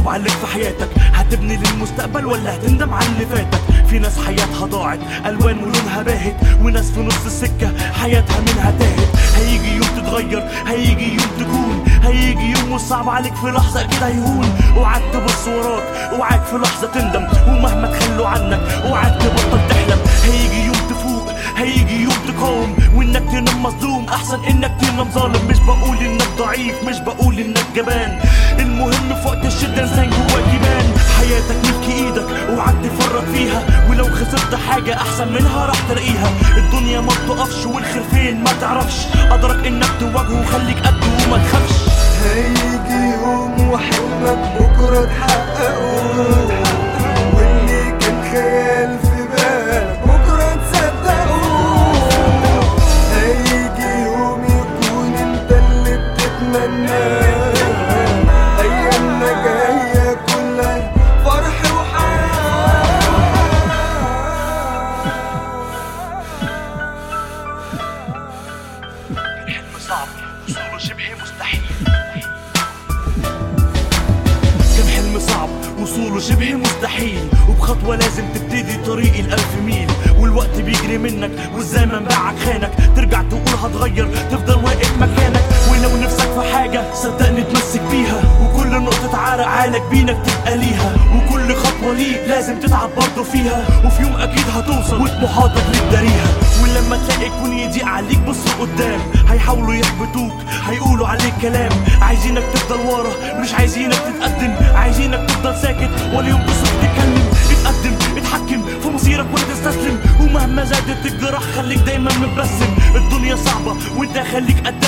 مكتوب عليك في حياتك هتبني للمستقبل ولا هتندم على اللي فاتك في ناس حياتها ضاعت الوان ولونها باهت وناس في نص السكه حياتها منها تاهت هيجي يوم تتغير هيجي يوم تكون هيجي يوم والصعب عليك في لحظه اكيد هيهون اوعاك تبص وراك اوعاك في لحظه تندم ومهما تخلوا عنك اوعاك تبطل تحلم هيجي يوم تفوق هيجي يوم تقاوم وانك تنام مظلوم احسن انك تنام ظالم مش بقول انك ضعيف مش بقول انك جبان المهم في وقت الشده انسان جواك يبان حياتك ملك ايدك اوعاك تفرط فيها ولو خسرت حاجه احسن منها راح تلاقيها الدنيا ما بتقفش والخير فين ما تعرفش ادرك انك تواجهه وخليك قده وما تخافش هيجي يوم وحلمك بكرة تحققه واللي كان خيال في بالك بكرة تصدقه هيجي يوم يكون انت اللي بتتمناه ايامنا جاية كلها فرح وحياة الحلم صعب وصوله شبه مستحيل كان حلم صعب وصوله شبه مستحيل وبخطوة لازم تبتدي طريق الألف ميل والوقت بيجري منك والزمن باعك خانك ترجع تقول هتغير تفضل واقف مكانك ولو نفسك في حاجة صدقني تمسك بيها وكل نقطة عرق عالك بينك تبقى ليها وكل خطوة ليك لازم تتعب برضه فيها وفي يوم أكيد هتوصل وطموحاتك لتداريها ولما تلاقي الكون يضيق عليك بص قدام هيحاولوا يحبطوك هيقولوا عليك كلام عايزينك تفضل ورا مش عايزينك تتقدم عايزينك تفضل ساكت ولا يوم تصرخ تتكلم اتقدم اتحكم في مصيرك ولا تستسلم ومهما زادت الجراح خليك دايما متبسم الدنيا صعبة وانت خليك قد